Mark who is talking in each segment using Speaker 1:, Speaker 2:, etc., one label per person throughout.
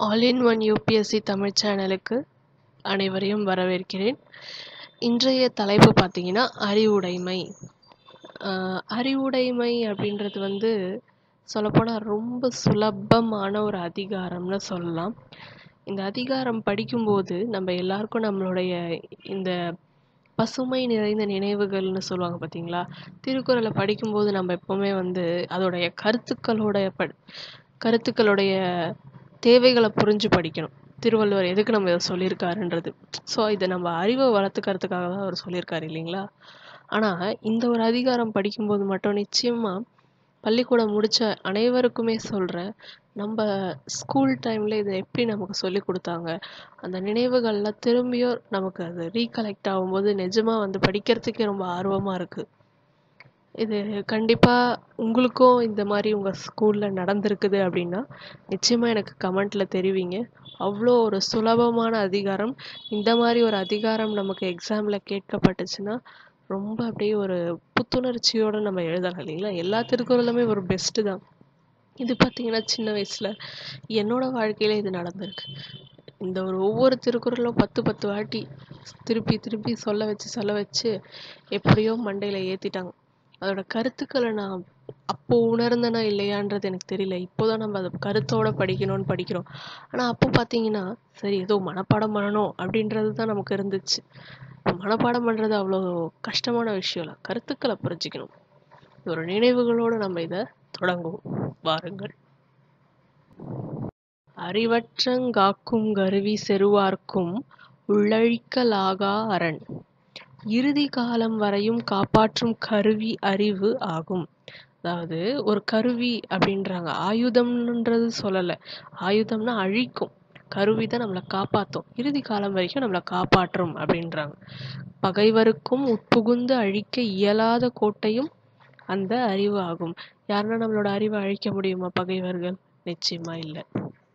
Speaker 1: all in one UPSC Tamil சேனலுக்கு அனைவரையும் வரவேற்கிறேன் இன்றைய தலைப்பு பார்த்தீங்கன்னா அறிவுடைமை அறிவுடைமை அப்படின்றது வந்து சொல்லப்போனால் ரொம்ப சுலபமான ஒரு அதிகாரம்னு சொல்லலாம் இந்த அதிகாரம் படிக்கும்போது நம்ம எல்லாருக்கும் நம்மளுடைய இந்த பசுமை நிறைந்த நினைவுகள்னு சொல்லுவாங்க பார்த்தீங்களா திருக்குறளை படிக்கும்போது நம்ம எப்போவுமே வந்து அதோடைய கருத்துக்களோடைய ப கருத்துக்களுடைய தேவைகளை புரிஞ்சு படிக்கணும் திருவள்ளுவர் எதுக்கு நம்ம இதை சொல்லியிருக்காருன்றது ஸோ இதை நம்ம அறிவை வளர்த்துக்கிறதுக்காக தான் அவர் சொல்லியிருக்காரு இல்லைங்களா ஆனால் இந்த ஒரு அதிகாரம் படிக்கும்போது மட்டும் நிச்சயமாக பள்ளிக்கூடம் முடித்த அனைவருக்குமே சொல்கிறேன் நம்ம ஸ்கூல் டைமில் இதை எப்படி நமக்கு சொல்லி கொடுத்தாங்க அந்த நினைவுகள்லாம் திரும்பியும் நமக்கு அது ரீகலெக்ட் ஆகும்போது நிஜமாக வந்து படிக்கிறதுக்கே ரொம்ப ஆர்வமாக இருக்குது இது கண்டிப்பாக உங்களுக்கும் இந்த மாதிரி உங்கள் ஸ்கூலில் நடந்திருக்குது அப்படின்னா நிச்சயமாக எனக்கு கமெண்ட்டில் தெரிவிங்க அவ்வளோ ஒரு சுலபமான அதிகாரம் இந்த மாதிரி ஒரு அதிகாரம் நமக்கு எக்ஸாமில் கேட்கப்பட்டுச்சுன்னா ரொம்ப அப்படியே ஒரு புத்துணர்ச்சியோடு நம்ம எழுதலாம் இல்லைங்களா எல்லா திருக்குறளுமே ஒரு பெஸ்ட்டு தான் இது பார்த்திங்கன்னா சின்ன வயசில் என்னோடய வாழ்க்கையில் இது நடந்திருக்கு இந்த ஒரு ஒவ்வொரு திருக்குறளும் பத்து பத்து வாட்டி திருப்பி திருப்பி சொல்ல வச்சு சொல்ல வச்சு எப்படியோ மண்டையில் ஏற்றிட்டாங்க அதோட கருத்துக்களை நான் அப்போ உணர்ந்தனா இல்லையான்றது எனக்கு தெரியல இப்போதான் நம்ம அதை கருத்தோட படிக்கணும்னு படிக்கிறோம் ஆனால் அப்போ பார்த்தீங்கன்னா சரி ஏதோ மனப்பாடம் பண்ணணும் அப்படின்றது தான் நமக்கு இருந்துச்சு மனப்பாடம் பண்ணுறது அவ்வளோ கஷ்டமான விஷயம் இல்லை கருத்துக்களை புரிஞ்சிக்கணும் ஒரு நினைவுகளோடு நம்ம இதை தொடங்குவோம் வாருங்கள் அறிவற்றங்காக்கும் கருவி செருவார்க்கும் உள்ளழிக்கலாகா அரண் இறுதி காலம் வரையும் காப்பாற்றும் கருவி அறிவு ஆகும் அதாவது ஒரு கருவி அப்படின்றாங்க ஆயுதம்ன்றது சொல்லலை ஆயுதம்னா அழிக்கும் கருவி தான் நம்மளை காப்பாற்றும் இறுதி காலம் வரைக்கும் நம்மளை காப்பாற்றும் அப்படின்றாங்க பகைவருக்கும் உட்புகுந்து அழிக்க இயலாத கோட்டையும் அந்த அறிவு ஆகும் யாருன்னா நம்மளோட அறிவை அழிக்க முடியுமா பகைவர்கள் நிச்சயமா இல்லை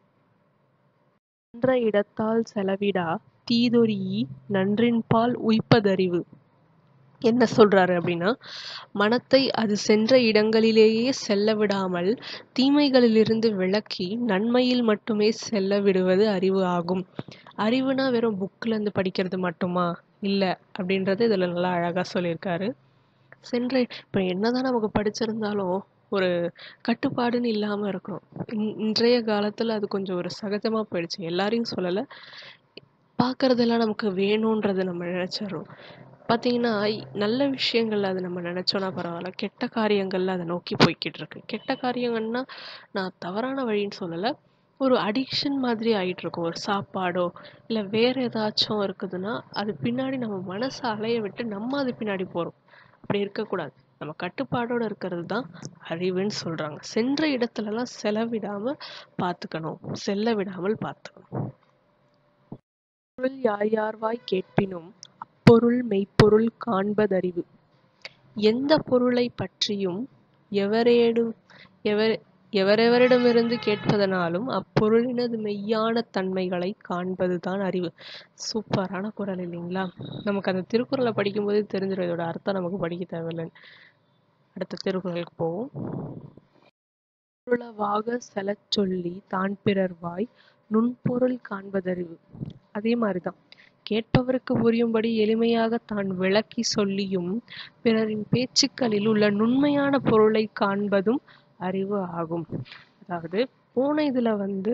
Speaker 1: என்ற இடத்தால் செலவிடா தீதொரி நன்றின்பால் உய்ப்பதறிவு என்ன சொல்றாரு அப்படின்னா மனத்தை அது சென்ற இடங்களிலேயே செல்ல விடாமல் தீமைகளிலிருந்து விளக்கி நன்மையில் மட்டுமே செல்ல விடுவது அறிவு ஆகும் அறிவுனா வெறும் புக்கில் இருந்து படிக்கிறது மட்டுமா இல்லை அப்படின்றது இதில் நல்லா அழகாக சொல்லியிருக்காரு சென்ற இப்போ என்னதான் நமக்கு படிச்சிருந்தாலும் ஒரு கட்டுப்பாடுன்னு இல்லாமல் இருக்கிறோம் இன்றைய காலத்தில் அது கொஞ்சம் ஒரு சகஜமாக போயிடுச்சு எல்லாரையும் சொல்லலை பார்க்குறதெல்லாம் நமக்கு வேணுன்றதை நம்ம நினச்சிட்றோம் பார்த்தீங்கன்னா நல்ல விஷயங்கள் அதை நம்ம நினச்சோன்னா பரவாயில்ல கெட்ட காரியங்களில் அதை நோக்கி போய்கிட்டு இருக்கு கெட்ட காரியங்கள்னா நான் தவறான வழின்னு சொல்லலை ஒரு அடிக்ஷன் மாதிரி ஆகிட்டுருக்கும் ஒரு சாப்பாடோ இல்லை வேறு ஏதாச்சும் இருக்குதுன்னா அது பின்னாடி நம்ம மனசை அலைய விட்டு நம்ம அது பின்னாடி போகிறோம் அப்படி இருக்கக்கூடாது நம்ம கட்டுப்பாடோடு இருக்கிறது தான் அறிவுன்னு சொல்கிறாங்க சென்ற இடத்துலலாம் செலவிடாமல் பார்த்துக்கணும் செல்ல விடாமல் பார்த்துக்கணும் பொருள் யார் யார்வாய் கேட்பினும் அப்பொருள் மெய்ப்பொருள் காண்பதறிவு எந்த பொருளை பற்றியும் எவரேடும் எவர் எவரெவரிடமிருந்து கேட்பதனாலும் அப்பொருளினது மெய்யான தன்மைகளை காண்பதுதான் அறிவு சூப்பரான குரல் இல்லைங்களா நமக்கு அந்த திருக்குறளை படிக்கும்போதே தெரிஞ்சிடும் இதோட அர்த்தம் நமக்கு படிக்க தேவையில்லைன்னு அடுத்த திருக்குறளுக்கு போவோம் பொருளவாக செலச் சொல்லி தான் பிறர்வாய் நுண்பொருள் காண்பதறிவு அதே மாதிரிதான் கேட்பவருக்கு புரியும்படி எளிமையாக தான் விளக்கி சொல்லியும் பிறரின் பேச்சுக்களில் உள்ள நுண்மையான பொருளை காண்பதும் அறிவு ஆகும் அதாவது போன இதுல வந்து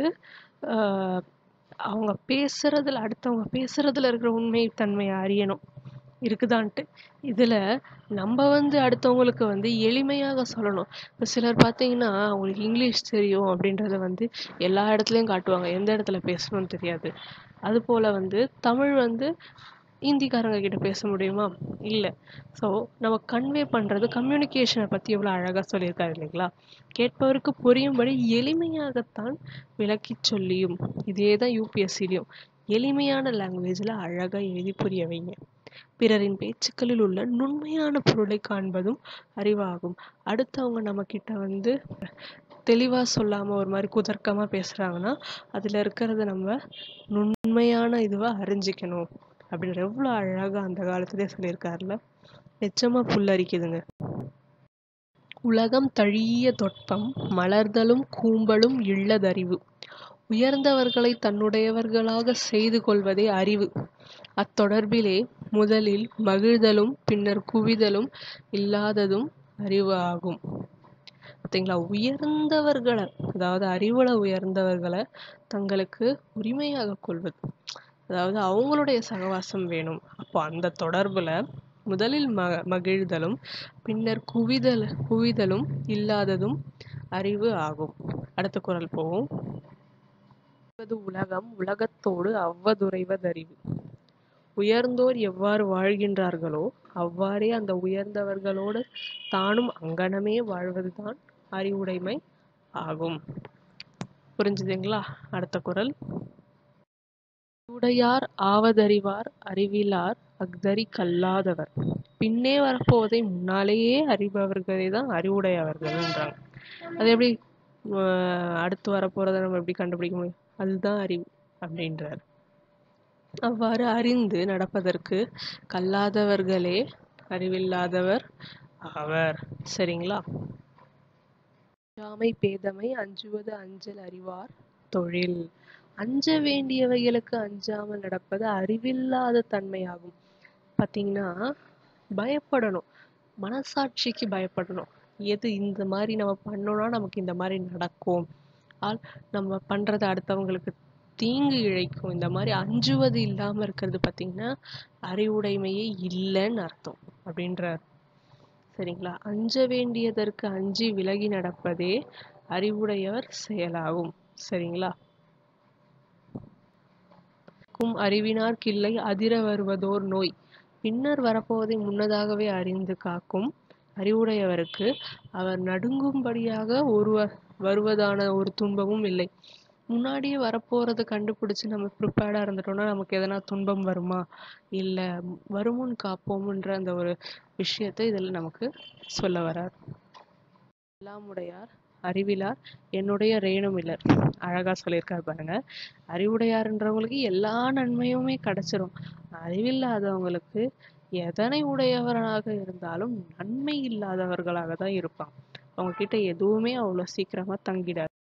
Speaker 1: அவங்க பேசுறதுல அடுத்தவங்க பேசுறதுல இருக்கிற உண்மை தன்மையை அறியணும் இருக்குதான்ட்டு இதில் நம்ம வந்து அடுத்தவங்களுக்கு வந்து எளிமையாக சொல்லணும் இப்போ சிலர் பார்த்தீங்கன்னா அவங்களுக்கு இங்கிலீஷ் தெரியும் அப்படின்றத வந்து எல்லா இடத்துலையும் காட்டுவாங்க எந்த இடத்துல பேசணும்னு தெரியாது அதுபோல் வந்து தமிழ் வந்து ஹிந்திக்காரங்க கிட்ட பேச முடியுமா இல்லை ஸோ நம்ம கன்வே பண்ணுறது கம்யூனிகேஷனை பற்றி எவ்வளோ அழகாக சொல்லியிருக்காரு இல்லைங்களா கேட்பவருக்கு புரியும்படி எளிமையாகத்தான் விளக்கி சொல்லியும் இதே தான் யூபிஎஸ்சிலையும் எளிமையான லாங்குவேஜில் அழகாக எழுதி புரிய வைங்க பிறரின் பேச்சுக்களில் உள்ள நுண்மையான பொருளை காண்பதும் அறிவாகும் அடுத்தவங்க நம்மக்கிட்ட வந்து தெளிவாக சொல்லாமல் ஒரு மாதிரி குதர்க்கமாக பேசுகிறாங்கன்னா அதில் இருக்கிறத நம்ம நுண்மையான இதுவாக அறிஞ்சிக்கணும் அப்படின்ற எவ்வளோ அழகாக அந்த காலத்திலே சொல்லியிருக்காருல நிச்சயமாக புல்லரிக்குதுங்க உலகம் தழிய தொட்பம் மலர்தலும் கூம்பலும் இள்ளதறிவு உயர்ந்தவர்களை தன்னுடையவர்களாக செய்து கொள்வதே அறிவு அத்தொடர்பிலே முதலில் மகிழ்தலும் பின்னர் குவிதலும் இல்லாததும் அறிவு ஆகும் பார்த்தீங்களா உயர்ந்தவர்களை அதாவது அறிவுல உயர்ந்தவர்களை தங்களுக்கு உரிமையாக கொள்வது அதாவது அவங்களுடைய சகவாசம் வேணும் அப்போ அந்த தொடர்புல முதலில் ம மகிழ்தலும் பின்னர் குவிதல் குவிதலும் இல்லாததும் அறிவு ஆகும் அடுத்த குறள் போவோம் உலகம் உலகத்தோடு அவ்வதுரைவதறிவு உயர்ந்தோர் எவ்வாறு வாழ்கின்றார்களோ அவ்வாறே அந்த உயர்ந்தவர்களோடு தானும் அங்கனமே வாழ்வதுதான் அறிவுடைமை ஆகும் புரிஞ்சுதுங்களா அடுத்த குறள் உடையார் ஆவதறிவார் அறிவிலார் அக்தரி கல்லாதவர் பின்னே வரப்போவதை முன்னாலேயே அறிபவர்களே தான் அறிவுடையவர்கள்ன்றாங்க அது எப்படி ஆஹ் அடுத்து வரப்போறதை நம்ம எப்படி கண்டுபிடிக்க முடியும் அதுதான் அறிவு அப்படின்றார் அவ்வாறு அறிந்து நடப்பதற்கு கல்லாதவர்களே அறிவில்லாதவர் ஆவர் சரிங்களா அஞ்சாமை பேதமை அஞ்சுவது அஞ்சல் அறிவார் தொழில் அஞ்ச வேண்டியவைகளுக்கு அஞ்சாமல் நடப்பது அறிவில்லாத தன்மையாகும் பார்த்தீங்கன்னா பயப்படணும் மனசாட்சிக்கு பயப்படணும் எது இந்த மாதிரி நம்ம பண்ணோம்னா நமக்கு இந்த மாதிரி நடக்கும் ஆல் நம்ம பண்றது அடுத்தவங்களுக்கு தீங்கு இழைக்கும் இந்த மாதிரி அஞ்சுவது இல்லாம இருக்கிறது பார்த்தீங்கன்னா அறிவுடைமையே இல்லைன்னு அர்த்தம் அப்படின்றார் சரிங்களா அஞ்ச வேண்டியதற்கு அஞ்சி விலகி நடப்பதே அறிவுடையவர் செயலாகும் சரிங்களா கும் அறிவினார் கிள்ளை அதிர வருவதோர் நோய் பின்னர் வரப்போவதை முன்னதாகவே அறிந்து காக்கும் அறிவுடையவருக்கு அவர் நடுங்கும்படியாக ஒருவ வருவதான ஒரு துன்பமும் இல்லை முன்னாடியே வரப்போறத கண்டுபிடிச்சு நம்ம ப்ரிப்பேர்டா இருந்துட்டோம்னா நமக்கு எதனா துன்பம் வருமா இல்ல வருமுன் காப்போம்ன்ற அந்த ஒரு விஷயத்தை இதுல நமக்கு சொல்ல வரார் எல்லாமுடையார் அறிவிலார் என்னுடைய ரேணுமில்லர் அழகா சொல்லியிருக்காரு பாருங்க அறிவுடையார்ன்றவங்களுக்கு எல்லா நன்மையுமே கிடைச்சிரும் அறிவில்லாதவங்களுக்கு எதனை உடையவராக இருந்தாலும் நன்மை இல்லாதவர்களாக தான் இருப்பாங்க அவங்க கிட்ட எதுவுமே அவ்வளவு சீக்கிரமா தங்கிடாது